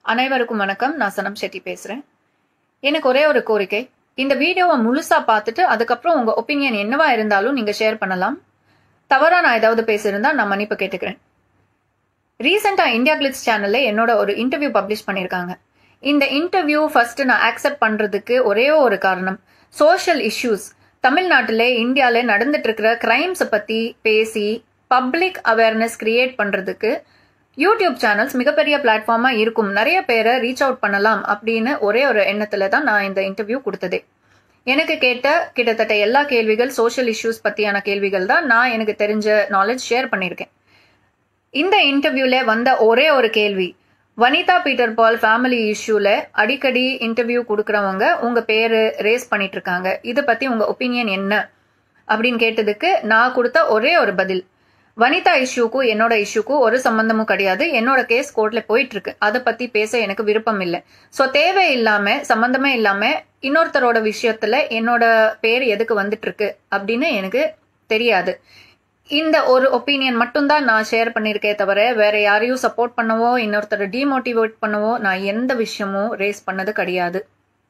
அனைவருக்கும் வணக்கம் நான் சனம் செட்டி பேசுறேன் எனக்கு ஒரே ஒரு கோரிக்கை இந்த வீடியோவை முழுசா பார்த்துட்டு அதுக்கப்புறம் உங்க ஒப்பீனியன் என்னவா இருந்தாலும் நீங்க ஷேர் பண்ணலாம் தவறா நான் ஏதாவது பேசியிருந்தா நான் மன்னிப்பு கேட்டுக்கிறேன் ரீசெண்டா இந்தியா கிளிட்ஸ் சேனல்ல என்னோட ஒரு இன்டர்வியூ பப்ளிஷ் பண்ணியிருக்காங்க இந்த இன்டர்வியூ ஃபர்ஸ்ட் நான் அக்செப்ட் பண்றதுக்கு ஒரே ஒரு காரணம் சோஷியல் இஷ்யூஸ் தமிழ்நாட்டில் இந்தியாவில் நடந்துட்டு இருக்கிற கிரைம்ஸை பத்தி பேசி பப்ளிக் அவேர்னஸ் கிரியேட் பண்றதுக்கு யூடியூப் சேனல்ஸ் மிகப்பெரிய பிளாட்ஃபார்மா இருக்கும் நிறைய பேரை ரீச் அவுட் பண்ணலாம் அப்படின்னு ஒரே ஒரு எண்ணத்துல தான் நான் இந்த இன்டர்வியூ கொடுத்ததே எனக்கு கேட்ட கிட்டத்தட்ட எல்லா கேள்விகள் சோஷியல் இஷ்யூஸ் பத்தியான கேள்விகள் தான் நான் எனக்கு தெரிஞ்ச நாலேஜ் ஷேர் பண்ணியிருக்கேன் இந்த இன்டர்வியூல வந்த ஒரே ஒரு கேள்வி வனிதா பீட்டர் பால் ஃபேமிலி இஷ்யூல அடிக்கடி இன்டர்வியூ கொடுக்கறவங்க உங்க பேரு ரேஸ் பண்ணிட்டு இருக்காங்க இதை பத்தி உங்க ஒப்பீனியன் என்ன அப்படின்னு கேட்டதுக்கு நான் கொடுத்த ஒரே ஒரு பதில் வனிதா இஷ்யூக்கும் என்னோட இஷ்யூக்கும் ஒரு சம்பந்தமும் கிடையாது என்னோட கேஸ் கோர்ட்ல போயிட்டு இருக்கு அதை பத்தி பேச எனக்கு விருப்பம் இல்லை ஸோ தேவை இல்லாம சம்பந்தமே இல்லாம இன்னொருத்தரோட விஷயத்துல என்னோட பேர் எதுக்கு வந்துட்டு இருக்கு அப்படின்னு எனக்கு தெரியாது இந்த ஒரு ஒப்பீனியன் மட்டும்தான் நான் ஷேர் பண்ணியிருக்கே தவிர வேற யாரையும் சப்போர்ட் பண்ணவோ இன்னொருத்தரை டிமோட்டிவேட் பண்ணவோ நான் எந்த விஷயமும் ரேஸ் பண்ணது கிடையாது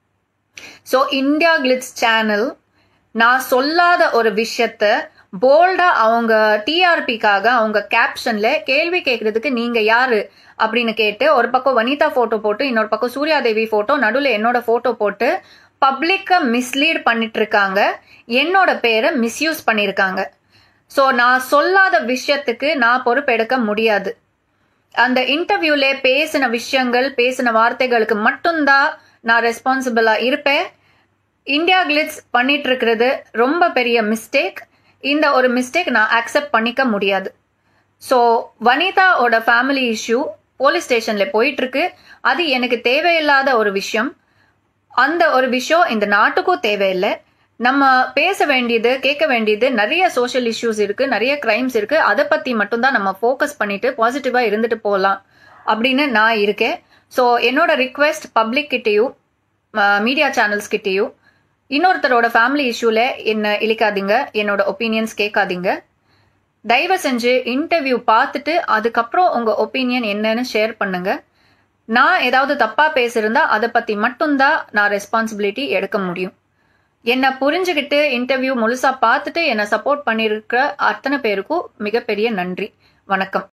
ஸோ இந்தியா கிளிட்ஸ் சேனல் நான் சொல்லாத ஒரு விஷயத்த போல்டா அவங்க டிஆர்பிக்காக அவங்க கேப்ஷன்ல கேள்வி கேட்கறதுக்கு நீங்க யாரு அப்படின்னு கேட்டு ஒரு பக்கம் வனிதா போட்டோ போட்டு இன்னொரு பக்கம் சூர்யாதேவி போட்டோ நடுவில் என்னோட போட்டோ போட்டு பப்ளிக்கை மிஸ்லீட் பண்ணிட்டு இருக்காங்க என்னோட பேரை மிஸ்யூஸ் பண்ணியிருக்காங்க ஸோ நான் சொல்லாத விஷயத்துக்கு நான் பொறுப்பெடுக்க முடியாது அந்த இன்டர்வியூல பேசின விஷயங்கள் பேசின வார்த்தைகளுக்கு மட்டும்தான் நான் ரெஸ்பான்சிபிளா இருப்பேன் இந்தியா கிளிட்ஸ் பண்ணிட்டு இருக்கிறது ரொம்ப பெரிய மிஸ்டேக் இந்த ஒரு மிஸ்டேக் நான் அக்செப்ட் பண்ணிக்க முடியாது ஸோ வனிதாவோட ஃபேமிலி இஷ்யூ போலீஸ் ஸ்டேஷன்ல போயிட்டு இருக்கு அது எனக்கு தேவையில்லாத ஒரு விஷயம் அந்த ஒரு விஷயம் இந்த நாட்டுக்கும் தேவையில்லை நம்ம பேச வேண்டியது கேட்க வேண்டியது நிறைய சோஷியல் இஷ்யூஸ் இருக்கு நிறைய கிரைம்ஸ் இருக்கு அதை பத்தி மட்டும்தான் நம்ம ஃபோக்கஸ் பண்ணிட்டு பாசிட்டிவா இருந்துட்டு போகலாம் அப்படின்னு நான் இருக்கேன் ஸோ என்னோட ரிக்வெஸ்ட் பப்ளிக் கிட்டேயும் மீடியா சேனல்ஸ் கிட்டேயும் இன்னொருத்தரோட ஃபேமிலி இஷ்யூல என்ன இழிக்காதீங்க என்னோட ஒப்பீனியன்ஸ் கேட்காதீங்க தயவு செஞ்சு இன்டர்வியூ பார்த்துட்டு அதுக்கப்புறம் உங்க ஒப்பீனியன் என்னன்னு ஷேர் பண்ணுங்க நான் ஏதாவது தப்பா பேசியிருந்தா அதை பத்தி மட்டும்தான் நான் ரெஸ்பான்சிபிலிட்டி எடுக்க முடியும் என்னை புரிஞ்சுக்கிட்டு இன்டர்வியூ முழுசா பார்த்துட்டு என்னை சப்போர்ட் பண்ணியிருக்கிற அத்தனை பேருக்கும் மிகப்பெரிய நன்றி வணக்கம்